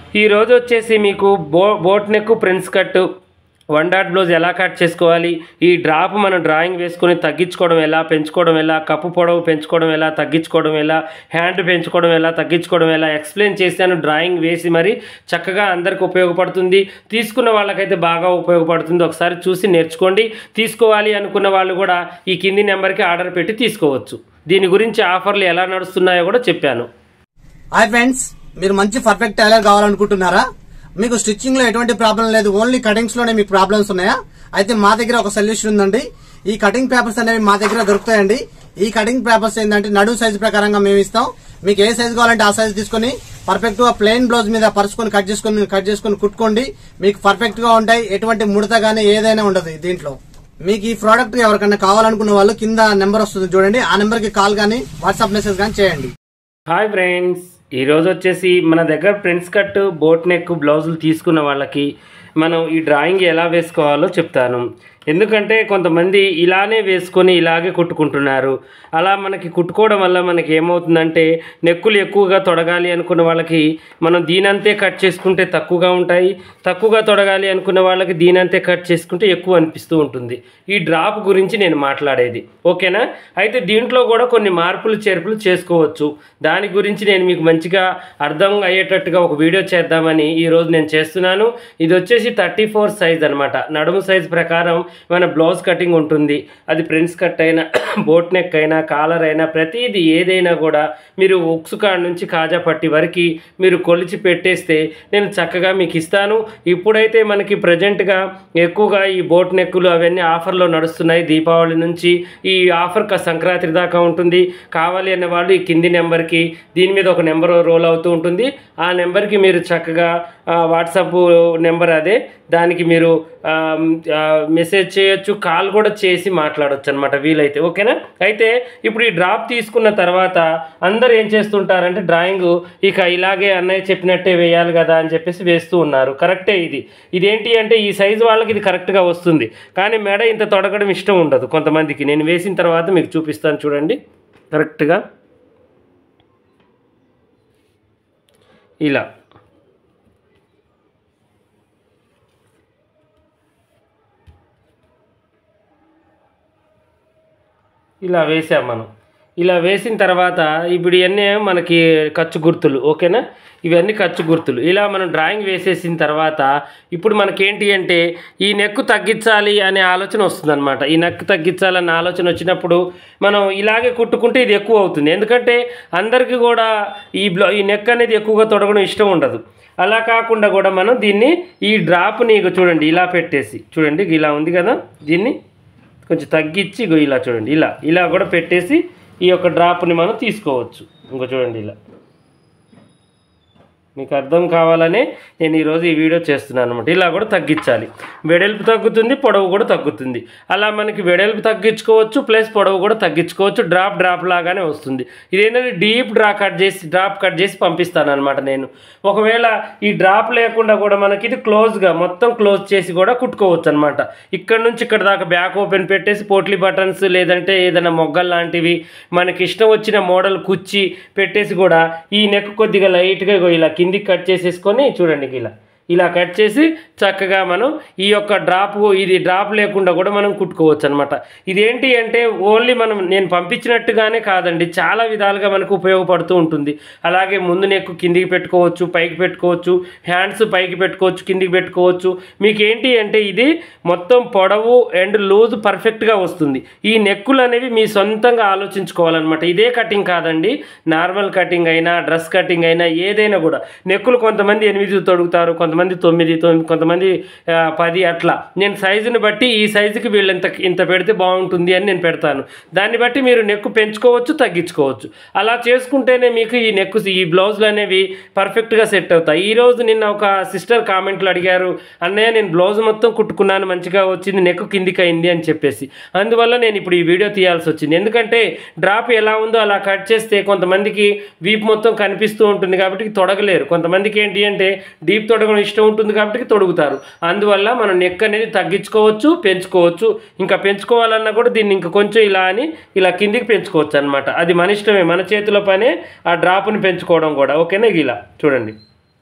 ఈరోజు వచ్చేసి మీకు బో boat neck prince cut one dot blouse ఎలా కట్ చేసుకోవాలి ఈ డ్రాప్ మనం డ్రాయింగ్ వేసుకొని తగ్గించుకోవడం ఎలా పెంచుకోవడం ఎలా కప్పు పొడవు పెంచుకోవడం ఎలా తగ్గించుకోవడం ఎలా హ్యాండ్ పెంచుకోవడం ఎలా తగ్గించుకోవడం ఎలా ఎక్స్ప్లెయిన్ చేశాను డ్రాయింగ్ వేసి మరి చక్కగా అందరికి ఉపయోగపడుతుంది తీసుకున్న వాళ్ళకైతే బాగా ఉపయోగపడుతుంది ఒకసారి చూసి నేర్చుకోండి తీసుకోవాలి అనుకున్న వాళ్ళు కూడా ఈ కింది నెంబర్కి ఆర్డర్ పెట్టి తీసుకోవచ్చు దీని గురించి ఆఫర్లు ఎలా నడుస్తున్నాయో కూడా చెప్పాను హాయ్ ఫ్రెండ్స్ మీరు మంచి పర్ఫెక్ట్ టైలర్ కావాలనుకుంటున్నారా మీకు స్టిచ్చింగ్ లో ఎటువంటి ప్రాబ్లం లేదు ఓన్లీ కటింగ్స్ లోనే మీకు ప్రాబ్లమ్స్ ఉన్నాయా అయితే మా దగ్గర ఒక సొల్యూషన్ ఉందండి ఈ కటింగ్ పేపర్స్ అనేవి మా దగ్గర దొరుకుతాయండి ఈ కటింగ్ పేపర్స్ ఏంటంటే నడు సైజు ప్రకారంగా మేము ఇస్తాం మీకు ఏ సైజు కావాలంటే ఆ సైజు తీసుకొని పర్ఫెక్ట్ గా ప్లెయిన్ బ్లౌజ్ మీద పరుచుకొని కట్ చేసుకొని కట్ చేసుకొని కుట్టుకోండి మీకు పర్ఫెక్ట్ గా ఉంటాయి ఎటువంటి ముడత గానీ ఏదైనా ఉండదు దీంట్లో మీకు ఈ ప్రోడక్ట్ ఎవరికైనా కావాలనుకున్న వాళ్ళు కింద నెంబర్ వస్తుంది చూడండి ఆ నెంబర్ కి కాల్ గానీ వాట్సాప్ మెసేజ్ గానీ చేయండి హాయ్ ఫ్రెండ్స్ ఈరోజు వచ్చేసి మన దగ్గర ప్రిన్స్ కట్ బోట్ నెక్ బ్లౌజులు తీసుకున్న వాళ్ళకి మనం ఈ డ్రాయింగ్ ఎలా వేసుకోవాలో చెప్తాను ఎందుకంటే కొంతమంది ఇలానే వేసుకొని ఇలాగే కుట్టుకుంటున్నారు అలా మనకి కుట్టుకోవడం వల్ల మనకి ఏమవుతుందంటే నెక్కులు ఎక్కువగా తొడగాలి అనుకున్న వాళ్ళకి మనం దీనంతే కట్ చేసుకుంటే తక్కువగా ఉంటాయి తక్కువగా తొడగాలి అనుకున్న వాళ్ళకి దీనంతే కట్ చేసుకుంటే ఎక్కువ అనిపిస్తూ ఉంటుంది ఈ డ్రాప్ గురించి నేను మాట్లాడేది ఓకేనా అయితే దీంట్లో కూడా కొన్ని మార్పులు చేర్పులు చేసుకోవచ్చు దాని గురించి నేను మీకు మంచిగా అర్థం అయ్యేటట్టుగా ఒక వీడియో చేద్దామని ఈరోజు నేను చేస్తున్నాను ఇది వచ్చేసి థర్టీ ఫోర్ సైజ్ అనమాట నడుము సైజ్ ప్రకారం మన బ్లౌజ్ కటింగ్ ఉంటుంది అది ప్రిన్స్ కట్ అయినా బోట్ నెక్ అయినా కాలర్ అయినా ప్రతిదీ ఏదైనా కూడా మీరు ఉక్సు కాడ నుంచి కాజా పట్టి వరకు మీరు కొలిచి పెట్టేస్తే నేను చక్కగా మీకు ఇస్తాను ఇప్పుడైతే మనకి ప్రజెంట్గా ఎక్కువగా ఈ బోట్ నెక్కులు అవన్నీ ఆఫర్లో నడుస్తున్నాయి దీపావళి నుంచి ఈ ఆఫర్ క- సంక్రాంతి దాకా ఉంటుంది కావాలి అనే వాళ్ళు ఈ కింది నెంబర్కి దీని మీద ఒక నెంబర్ రోల్ అవుతూ ఉంటుంది ఆ నెంబర్కి మీరు చక్కగా ఆ, వాట్సాప్ నెంబర్ అదే దానికి మీరు ఆ, ఆ, మెసేజ్ చేయొచ్చు కాల్ కూడా చేసి మాట్లాడొచ్చు అనమాట వీలైతే ఓకేనా అయితే ఇప్పుడు ఈ డ్రాప్ తీసుకున్న తర్వాత అందరూ ఏం చేస్తుంటారంటే డ్రాయింగ్ ఇక ఇలాగే అన్నయ్య చెప్పినట్టే వేయాలి కదా అని చెప్పేసి వేస్తూ ఉన్నారు కరెక్టే ఇది ఇదేంటి అంటే ఈ సైజు వాళ్ళకి ఇది కరెక్ట్గా వస్తుంది కానీ మెడ ఇంత తొడగడం ఇష్టం ఉండదు కొంతమందికి నేను వేసిన తర్వాత మీకు చూపిస్తాను చూడండి కరెక్ట్గా ఇలా ఇలా వేసాం మనం ఇలా వేసిన తర్వాత ఇప్పుడు ఇవన్నీ మనకి ఖర్చు గుర్తులు ఓకేనా ఇవన్నీ ఖర్చు గుర్తులు ఇలా మనం డ్రాయింగ్ వేసేసిన తర్వాత ఇప్పుడు మనకేంటి అంటే ఈ నెక్ తగ్గించాలి అనే ఆలోచన వస్తుందన్నమాట ఈ నెక్ తగ్గించాలన్న ఆలోచన వచ్చినప్పుడు మనం ఇలాగే కుట్టుకుంటే ఇది ఎక్కువ అవుతుంది ఎందుకంటే అందరికీ కూడా ఈ బ్లౌ ఈ నెక్ అనేది ఎక్కువగా తొడగడం ఇష్టం ఉండదు అలా కాకుండా కూడా మనం దీన్ని ఈ డ్రాప్ని ఇక చూడండి ఇలా పెట్టేసి చూడండి ఇలా ఉంది కదా దీన్ని కొంచెం తగ్గించి ఇగో ఇలా చూడండి ఇలా ఇలా కూడా పెట్టేసి ఈ యొక్క డ్రాప్ని మనం తీసుకోవచ్చు ఇంకో చూడండి ఇలా మీకు అర్థం కావాలనే నేను ఈరోజు ఈ వీడియో చేస్తున్నాను అనమాట ఇలా కూడా తగ్గించాలి వెడల్పు తగ్గుతుంది పొడవు కూడా తగ్గుతుంది అలా మనకి వెడల్పు తగ్గించుకోవచ్చు ప్లస్ పొడవు కూడా తగ్గించుకోవచ్చు డ్రాప్ డ్రాప్ లాగానే వస్తుంది ఇదేంటంటే డీప్ డ్రా కట్ చేసి డ్రాప్ కట్ చేసి పంపిస్తాను అనమాట నేను ఒకవేళ ఈ డ్రాప్ లేకుండా కూడా మనకి ఇది క్లోజ్గా మొత్తం క్లోజ్ చేసి కూడా కుట్టుకోవచ్చు అనమాట ఇక్కడ నుంచి ఇక్కడ దాకా బ్యాక్ ఓపెన్ పెట్టేసి పోట్లీ బటన్స్ లేదంటే ఏదైనా మొగ్గలు లాంటివి మనకి ఇష్టం వచ్చిన మోడల్ కుచ్చి పెట్టేసి కూడా ఈ నెక్ కొద్దిగా లైట్గా ఇగో ఇలా కిందికి కట్ చేసేసుకొని చూడండి ఇలా ఇలా కట్ చేసి చక్కగా మనం ఈ యొక్క డ్రాప్ ఇది డ్రాప్ లేకుండా కూడా మనం కుట్టుకోవచ్చు అనమాట ఇదేంటి అంటే ఓన్లీ మనం నేను పంపించినట్టుగానే కాదండి చాలా విధాలుగా మనకు ఉపయోగపడుతూ ఉంటుంది అలాగే ముందు నెక్కు కిందికి పెట్టుకోవచ్చు పైకి పెట్టుకోవచ్చు హ్యాండ్స్ పైకి పెట్టుకోవచ్చు కిందికి పెట్టుకోవచ్చు మీకు ఏంటి అంటే ఇది మొత్తం పొడవు అండ్ లూజ్ పర్ఫెక్ట్గా వస్తుంది ఈ నెక్కులు అనేవి మీ సొంతంగా ఆలోచించుకోవాలన్నమాట ఇదే కటింగ్ కాదండి నార్మల్ కటింగ్ అయినా డ్రెస్ కటింగ్ అయినా ఏదైనా కూడా నెక్కులు కొంతమంది ఎనిమిది తొడుగుతారు కొంతమంది తొమ్మిది తొమ్మిది కొంతమంది ఆ, పది అట్లా నేను సైజుని బట్టి ఈ సైజుకి వీళ్ళు ఇంత ఇంత పెడితే బాగుంటుంది అని నేను పెడతాను దాన్ని బట్టి మీరు నెక్కు పెంచుకోవచ్చు తగ్గించుకోవచ్చు అలా చేసుకుంటేనే మీకు ఈ నెక్కు ఈ బ్లౌజులు అనేవి పర్ఫెక్ట్గా సెట్ అవుతాయి ఈ రోజు నిన్న ఒక సిస్టర్ కామెంట్లు అడిగారు అన్నయ్య నేను బ్లౌజ్ మొత్తం కుట్టుకున్నాను మంచిగా వచ్చింది నెక్ కిందికి అయింది అని చెప్పేసి అందువల్ల నేను ఇప్పుడు ఈ వీడియో తీయాల్సి వచ్చింది ఎందుకంటే డ్రాప్ ఎలా ఉందో అలా కట్ చేస్తే కొంతమందికి వీపు మొత్తం కనిపిస్తూ ఉంటుంది కాబట్టి తొడగలేరు కొంతమందికి ఏంటి అంటే డీప్ తొడగడం ఇష్టం ఉంటుంది కాబట్టి తొడుగుతారు అందువల్ల మనం నెక్ అనేది తగ్గించుకోవచ్చు పెంచుకోవచ్చు ఇంకా పెంచుకోవాలన్నా కూడా దీన్ని ఇంకా కొంచెం ఇలా అని ఇలా కిందికి పెంచుకోవచ్చు అనమాట అది మన ఇష్టమే మన చేతిలో పనే ఆ డ్రాప్ని పెంచుకోవడం కూడా ఓకేనా ఇలా చూడండి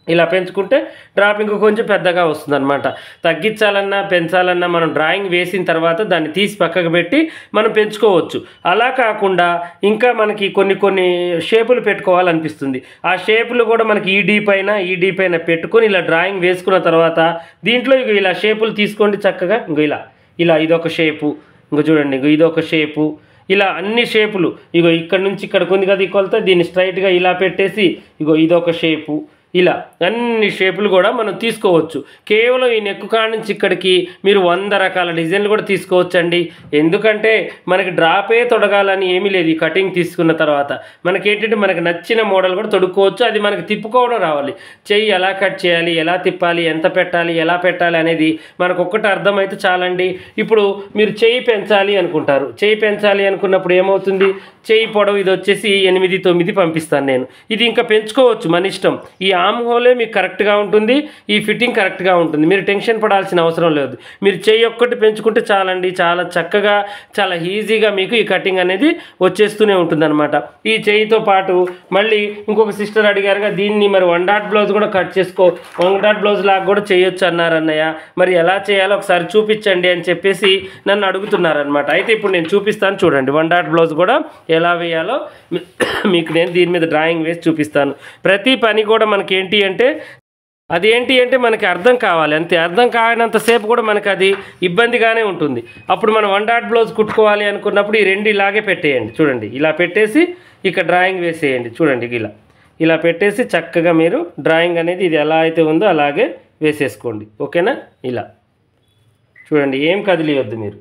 ఇలా పెంచుకుంటే డ్రాపింగ్ కొంచెం పెద్దగా వస్తుందన్నమాట తగ్గించాలన్నా పెంచాలన్నా మనం డ్రాయింగ్ వేసిన తర్వాత దాన్ని తీసి పక్కకు పెట్టి మనం పెంచుకోవచ్చు అలా కాకుండా ఇంకా మనకి కొన్ని కొన్ని షేపులు పెట్టుకోవాలనిపిస్తుంది ఆ షేపులు కూడా మనకి ఈ డీ పైన ఈ డీ పైన పెట్టుకొని ఇలా డ్రాయింగ్ వేసుకున్న తర్వాత దీంట్లో ఇక ఇలా షేపులు తీసుకోండి చక్కగా ఇంకో ఇలా ఇలా ఇదొక షేపు ఇంకో చూడండి ఇంకో ఇదొక షేపు ఇలా అన్ని షేపులు ఇగో ఇక్కడ నుంచి ఇక్కడికి ఉంది కదా ఈ కొలత దీన్ని స్ట్రైట్గా ఇలా పెట్టేసి ఇగో ఇదొక షేపు ఇలా అన్ని షేపులు కూడా మనం తీసుకోవచ్చు కేవలం ఈ నెక్కు కాడ నుంచి ఇక్కడికి మీరు వంద రకాల డిజైన్లు కూడా తీసుకోవచ్చండి ఎందుకంటే మనకి డ్రాపే తొడగాలని ఏమీ లేదు ఈ కటింగ్ తీసుకున్న తర్వాత మనకి ఏంటంటే మనకి నచ్చిన మోడల్ కూడా తొడుక్కోవచ్చు అది మనకి తిప్పుకోవడం రావాలి చెయ్యి ఎలా కట్ చేయాలి ఎలా తిప్పాలి ఎంత పెట్టాలి ఎలా పెట్టాలి అనేది మనకు ఒక్కటి అర్థమైతే చాలండి ఇప్పుడు మీరు చెయ్యి పెంచాలి అనుకుంటారు చెయ్యి పెంచాలి అనుకున్నప్పుడు ఏమవుతుంది చెయ్యి పొడవు ఇది వచ్చేసి ఎనిమిది తొమ్మిది పంపిస్తాను నేను ఇది ఇంకా పెంచుకోవచ్చు మన ఇష్టం ఈ ఆమ్ హోలే మీకు కరెక్ట్గా ఉంటుంది ఈ ఫిట్టింగ్ కరెక్ట్గా ఉంటుంది మీరు టెన్షన్ పడాల్సిన అవసరం లేదు మీరు చెయ్యి ఒక్కటి పెంచుకుంటే చాలండి చాలా చక్కగా చాలా ఈజీగా మీకు ఈ కటింగ్ అనేది వచ్చేస్తూనే ఉంటుందన్నమాట ఈ చెయ్యితో పాటు మళ్ళీ ఇంకొక సిస్టర్ అడిగారుగా దీన్ని మరి వన్ డాట్ బ్లౌజ్ కూడా కట్ చేసుకో వన్ డాట్ బ్లౌజ్ లాగా కూడా చేయొచ్చు అన్నారు అన్నయ్య మరి ఎలా చేయాలో ఒకసారి చూపించండి అని చెప్పేసి నన్ను అడుగుతున్నారనమాట అయితే ఇప్పుడు నేను చూపిస్తాను చూడండి వన్ డాట్ బ్లౌజ్ కూడా ఎలా వేయాలో మీ- మీకు నేను దీని మీద డ్రాయింగ్ వేసి చూపిస్తాను ప్రతి పని కూడా మనకి ఏంటి అంటే అది ఏంటి అంటే మనకి అర్థం కావాలి అంతే అర్థం కానంతసేపు కూడా మనకి అది ఇబ్బందిగానే ఉంటుంది అప్పుడు మనం వన్ డాట్ బ్లౌజ్ కుట్టుకోవాలి అనుకున్నప్పుడు ఈ రెండు ఇలాగే పెట్టేయండి చూడండి ఇలా పెట్టేసి ఇక డ్రాయింగ్ వేసేయండి చూడండి ఇలా ఇలా పెట్టేసి చక్కగా మీరు డ్రాయింగ్ అనేది ఇది ఎలా అయితే ఉందో అలాగే వేసేసుకోండి ఓకేనా ఇలా చూడండి ఏం కదిలియొద్దు మీరు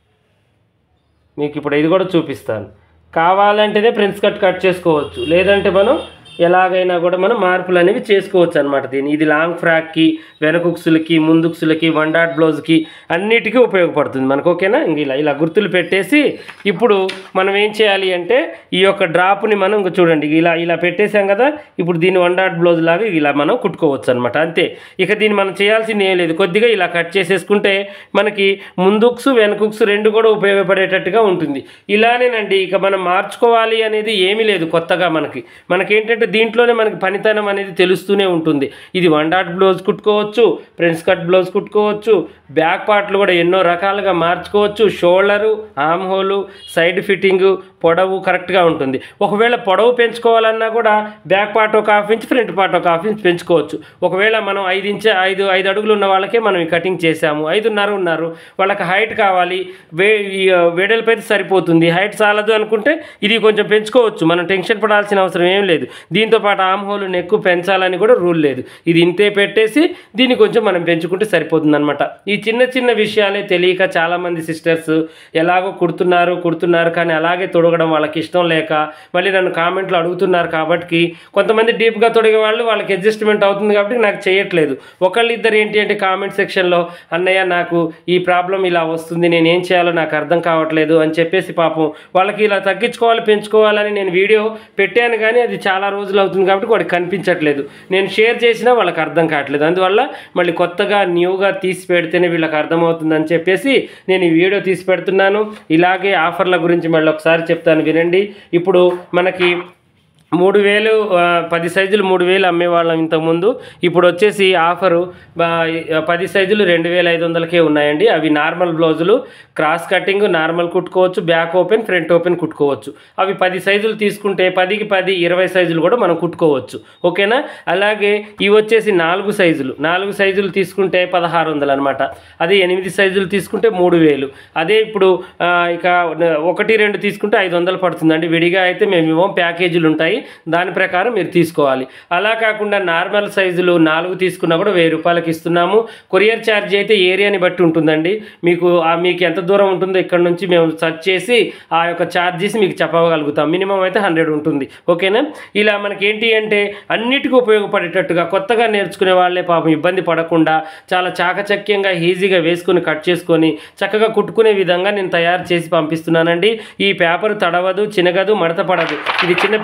మీకు ఇప్పుడు ఇది కూడా చూపిస్తాను కావాలంటేనే ప్రిన్స్ కట్ కట్ చేసుకోవచ్చు లేదంటే మనం ఎలాగైనా కూడా మనం మార్పులు అనేవి చేసుకోవచ్చు అనమాట దీన్ని ఇది లాంగ్ ఫ్రాక్కి వెనకుక్సులకి ముందుక్సులకి వన్ డాట్ బ్లౌజ్కి అన్నిటికీ ఉపయోగపడుతుంది మనకు ఓకేనా ఇంక ఇలా ఇలా గుర్తులు పెట్టేసి ఇప్పుడు మనం ఏం చేయాలి అంటే ఈ యొక్క డ్రాప్ని మనం ఇంక చూడండి ఇలా ఇలా పెట్టేసాం కదా ఇప్పుడు దీన్ని వన్ డాట్ బ్లౌజ్ లాగా ఇలా మనం కుట్టుకోవచ్చు అనమాట అంతే ఇక దీన్ని మనం చేయాల్సింది ఏం లేదు కొద్దిగా ఇలా కట్ చేసేసుకుంటే మనకి ముందుక్స్ వెనకుక్స్ రెండు కూడా ఉపయోగపడేటట్టుగా ఉంటుంది ఇలానేనండి ఇక మనం మార్చుకోవాలి అనేది ఏమీ లేదు కొత్తగా మనకి మనకేంటంటే దీంట్లోనే మనకి పనితనం అనేది తెలుస్తూనే ఉంటుంది ఇది వన్ డాట్ బ్లౌజ్ కుట్టుకోవచ్చు ప్రిన్స్ కట్ బ్లౌజ్ కుట్టుకోవచ్చు బ్యాక్ పార్ట్లు కూడా ఎన్నో రకాలుగా మార్చుకోవచ్చు shoulder arm hole side fitting పొడవు కరెక్ట్గా ఉంటుంది ఒకవేళ పొడవు పెంచుకోవాలన్నా కూడా బ్యాక్ పార్ట్ ఒక హాఫ్ ఇంచ్ ఫ్రంట్ పార్ట్ ఒక హాఫ్ ఇంచ్ పెంచుకోవచ్చు ఒకవేళ మనం ఐదు ఇంచ్ ఐదు ఐదు అడుగులు ఉన్న వాళ్ళకే మనం ఈ కటింగ్ చేసాము ఐదున్నర ఉన్నారు వాళ్ళకి హైట్ కావాలి వే ఈ, ఆ, వెడల్పు అయితే సరిపోతుంది హైట్ చాలదు అనుకుంటే ఇది కొంచెం పెంచుకోవచ్చు మనం టెన్షన్ పడాల్సిన అవసరం ఏం లేదు దీంతో పాటు ఆమ్ హోల్ నెక్కు పెంచాలని కూడా రూల్ లేదు ఇది ఇంతే పెట్టేసి దీన్ని కొంచెం మనం పెంచుకుంటే సరిపోతుంది అనమాట ఈ చిన్న చిన్న విషయాలే తెలియక చాలామంది సిస్టర్స్ ఎలాగో కుడుతున్నారు కుడుతున్నారు కానీ అలాగే తొడగడం వాళ్ళకి ఇష్టం లేక మళ్ళీ నన్ను కామెంట్లు అడుగుతున్నారు కాబట్టి కొంతమంది డీప్గా తొడిగే వాళ్ళు వాళ్ళకి అడ్జస్ట్మెంట్ అవుతుంది కాబట్టి నాకు చేయట్లేదు ఒకళ్ళు ఇద్దరు ఏంటి అంటే కామెంట్ సెక్షన్లో అన్నయ్య నాకు ఈ ప్రాబ్లం ఇలా వస్తుంది నేను ఏం చేయాలో నాకు అర్థం కావట్లేదు అని చెప్పేసి పాపం వాళ్ళకి ఇలా తగ్గించుకోవాలి పెంచుకోవాలని నేను వీడియో పెట్టాను కానీ అది చాలా రోజులు అవుతుంది కాబట్టి వాడికి కనిపించట్లేదు నేను షేర్ చేసినా వాళ్ళకి అర్థం కావట్లేదు అందువల్ల మళ్ళీ కొత్తగా న్యూగా తీసి పెడితేనే వీళ్ళకి అర్థమవుతుందని చెప్పేసి నేను ఈ వీడియో తీసి పెడుతున్నాను ఇలాగే ఆఫర్ల గురించి మళ్ళీ ఒకసారి చెప్తాను వినండి ఇప్పుడు మనకి మూడు వేలు ఆ, పది సైజులు మూడు వేలు అమ్మేవాళ్ళం ఇంతకుముందు ఇప్పుడు వచ్చేసి ఆఫరు ఆ, పది సైజులు రెండు వేల ఐదు వందలకే ఉన్నాయండి అవి నార్మల్ బ్లౌజులు క్రాస్ కటింగ్ నార్మల్ కుట్టుకోవచ్చు బ్యాక్ ఓపెన్ ఫ్రంట్ ఓపెన్ కుట్టుకోవచ్చు అవి పది సైజులు తీసుకుంటే పదికి పది ఇరవై సైజులు కూడా మనం కుట్టుకోవచ్చు ఓకేనా అలాగే ఇవి వచ్చేసి నాలుగు సైజులు నాలుగు సైజులు తీసుకుంటే పదహారు వందలు అనమాట అదే ఎనిమిది సైజులు తీసుకుంటే మూడు వేలు అదే ఇప్పుడు ఆ, ఇక ఒకటి రెండు తీసుకుంటే ఐదు వందలు పడుతుందండి విడిగా అయితే మేము ఇవ్వం ప్యాకేజీలు ఉంటాయి దాని ప్రకారం మీరు తీసుకోవాలి అలా కాకుండా నార్మల్ సైజులు నాలుగు తీసుకున్నా కూడా వెయ్యి రూపాయలకి ఇస్తున్నాము కొరియర్ ఛార్జ్ అయితే ఏరియాని బట్టి ఉంటుందండి మీకు ఆ మీకు ఎంత దూరం ఉంటుందో ఇక్కడ నుంచి మేము సెర్చ్ చేసి ఆ యొక్క ఛార్జెస్ మీకు చెప్పగలుగుతాం మినిమం అయితే హండ్రెడ్ ఉంటుంది ఓకేనా ఇలా మనకి ఏంటి అంటే అన్నిటికీ ఉపయోగపడేటట్టుగా కొత్తగా నేర్చుకునే వాళ్ళే పాపం ఇబ్బంది పడకుండా చాలా చాకచక్యంగా ఈజీగా వేసుకొని కట్ చేసుకొని చక్కగా కుట్టుకునే విధంగా నేను తయారు చేసి పంపిస్తున్నానండి ఈ పేపర్ తడవదు చినగదు మడత పడదు ఇది చిన్నపిల్లగాళ్ళు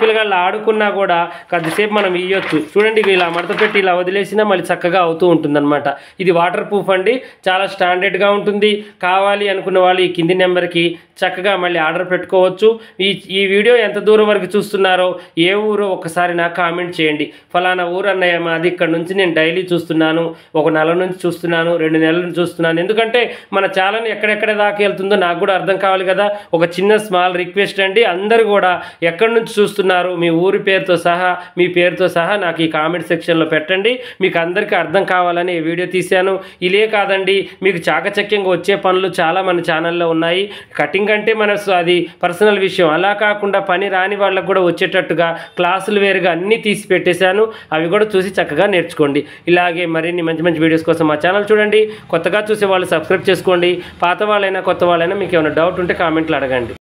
వాడుకున్నా కూడా కొద్దిసేపు మనం ఇయ్యొచ్చు చూడండి ఇక ఇలా మడత పెట్టి ఇలా వదిలేసినా మళ్ళీ చక్కగా అవుతూ ఉంటుందన్నమాట ఇది వాటర్ ప్రూఫ్ అండి చాలా స్టాండర్డ్గా ఉంటుంది కావాలి అనుకున్న వాళ్ళు ఈ కింది నెంబర్కి చక్కగా మళ్ళీ ఆర్డర్ పెట్టుకోవచ్చు ఈ ఈ వీడియో ఎంత దూరం వరకు చూస్తున్నారో ఏ ఊరో ఒకసారి నాకు కామెంట్ చేయండి ఫలానా ఊరు అన్నయ్య మాది ఇక్కడ నుంచి నేను డైలీ చూస్తున్నాను ఒక నెల నుంచి చూస్తున్నాను రెండు నెలల నుంచి చూస్తున్నాను ఎందుకంటే మన ఛానల్ ఎక్కడెక్కడ దాకా వెళ్తుందో నాకు కూడా అర్థం కావాలి కదా ఒక చిన్న స్మాల్ రిక్వెస్ట్ అండి అందరూ కూడా ఎక్కడి నుంచి చూస్తున్నారు మీ ఊరి పేరుతో సహా మీ పేరుతో సహా నాకు ఈ కామెంట్ సెక్షన్లో పెట్టండి మీకు అందరికీ అర్థం కావాలని ఈ వీడియో తీశాను ఇలే కాదండి మీకు చాకచక్యంగా వచ్చే పనులు చాలా మన ఛానల్లో ఉన్నాయి కటింగ్ అంటే మన స- అది పర్సనల్ విషయం అలా కాకుండా పని రాని వాళ్ళకు కూడా వచ్చేటట్టుగా క్లాసులు వేరుగా అన్నీ తీసి పెట్టేశాను అవి కూడా చూసి చక్కగా నేర్చుకోండి ఇలాగే మరిన్ని మంచి మంచి వీడియోస్ కోసం మా ఛానల్ చూడండి కొత్తగా చూసే వాళ్ళు సబ్స్క్రైబ్ చేసుకోండి పాత వాళ్ళైనా కొత్త వాళ్ళైనా మీకు ఏమైనా డౌట్ ఉంటే కామెంట్లు అడగండి